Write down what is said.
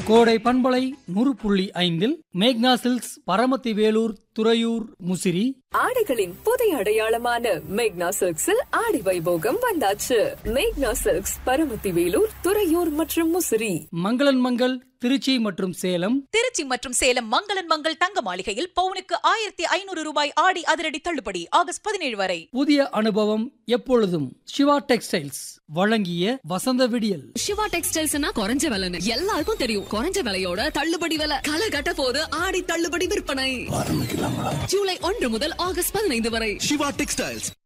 கோடை பண்பலை நூறு புள்ளி ஐந்தில் மேக்னா சில்க்ஸ் பரமத்தி வேலூர் துறையூர் முசிறி ஆடைகளின் புதிய அடையாளமான மேக்னா சில்க்ஸில் ஆடி வைபோகம் வந்தாச்சு மேக்னா சில்க்ஸ் பரமத்தி வேலூர் துறையூர் மற்றும் முசிறி மங்களன் மங்கள் திருச்சி மற்றும் சேலம் திருச்சி மற்றும் சேலம் மங்களன் மங்கள் தங்க மாளிகையில் பவுனுக்கு ஆயிரத்தி ஐநூறு ரூபாய் ஆடி அதிரடி தள்ளுபடி ஆகஸ்ட் பதினேழு வரை புதிய அனுபவம் எப்பொழுதும் சிவா டெக்ஸ்டைல்ஸ் வழங்கிய வசந்த விடியல் சிவா டெக்ஸ்டைல்ஸ்னா குறைஞ்ச விலைன்னு எல்லாருக்கும் தெரியும் குறைஞ்ச விலையோட தள்ளுபடி விலை களை கட்ட போது ஆடி தள்ளுபடி விற்பனை ஜூலை ஒன்று முதல் ஆகஸ்ட் பதினைந்து வரை சிவா டெக்ஸ்டைல்ஸ்